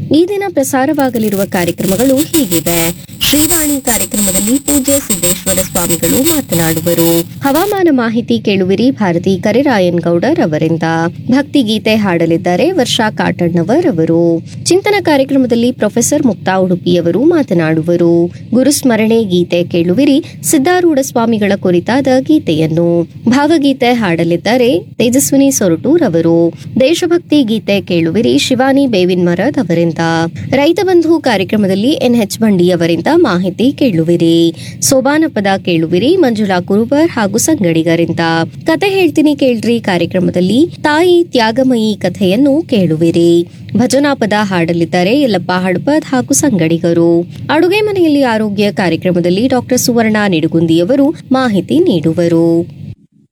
ಈ ದಿನ ಪ್ರಸಾರವಾಗಲಿರುವ ಕಾರ್ಯಕ್ರಮಗಳು ಹೀಗಿವೆ ಶ್ರೀವಾಣಿ ಕಾರ್ಯಕ್ರಮದಲ್ಲಿ ಪೂಜ್ಯ ಸಿದ್ದೇಶ್ವರ ಸ್ವಾಮಿಗಳು ಮಾತನಾಡುವರು ಹವಾಮಾನ ಮಾಹಿತಿ ಕೇಳುವಿರಿ ಭಾರತಿ ಕರಿರಾಯನ್ ಗೌಡರ್ ಅವರಿಂದ ಭಕ್ತಿಗೀತೆ ಹಾಡಲಿದ್ದಾರೆ ವರ್ಷಾ ಕಾಟಣ್ಣವರ್ ಅವರು ಚಿಂತನ ಕಾರ್ಯಕ್ರಮದಲ್ಲಿ ಪ್ರೊಫೆಸರ್ ಮುಕ್ತಾ ಉಡುಪಿಯವರು ಮಾತನಾಡುವರು ಗುರುಸ್ಮರಣೆ ಗೀತೆ ಕೇಳುವಿರಿ ಸಿದ್ದಾರೂಢ ಸ್ವಾಮಿಗಳ ಕುರಿತಾದ ಗೀತೆಯನ್ನು ಭಾವಗೀತೆ ಹಾಡಲಿದ್ದಾರೆ ತೇಜಸ್ವಿನಿ ಸೊರಟೂರ್ ಅವರು ದೇಶಭಕ್ತಿ ಗೀತೆ ಕೇಳುವಿರಿ ಶಿವಾನಿ ಬೇವಿನ್ ಮರದ್ ಅವರಿಂದ ರೈತ ಬಂಧು ಕಾರ್ಯಕ್ರಮದಲ್ಲಿ ಎನ್ಎಚ್ ಬಂಡಿ ಅವರಿಂದ ಮಾಹಿತಿ ಕೇಳುವಿರಿ ಸೋಬಾನ ಪದ ಕೇಳುವಿರಿ ಮಂಜುಳಾ ಕುರುಬರ್ ಹಾಗೂ ಸಂಗಡಿಗರಿಂದ ಕತೆ ಹೇಳ್ತೀನಿ ಕೇಳ್ರಿ ಕಾರ್ಯಕ್ರಮದಲ್ಲಿ ತಾಯಿ ತ್ಯಾಗಮಯಿ ಕಥೆಯನ್ನು ಕೇಳುವಿರಿ ಭಜನಾ ಪದ ಹಾಡಲಿದ್ದಾರೆ ಯಲ್ಲಪ್ಪ ಹಡ್ಪದ್ ಹಾಗೂ ಸಂಗಡಿಗರು ಅಡುಗೆ ಮನೆಯಲ್ಲಿ ಆರೋಗ್ಯ ಕಾರ್ಯಕ್ರಮದಲ್ಲಿ ಡಾಕ್ಟರ್ ಸುವರ್ಣ ನಿಡುಗುಂದಿಯವರು ಮಾಹಿತಿ ನೀಡುವರು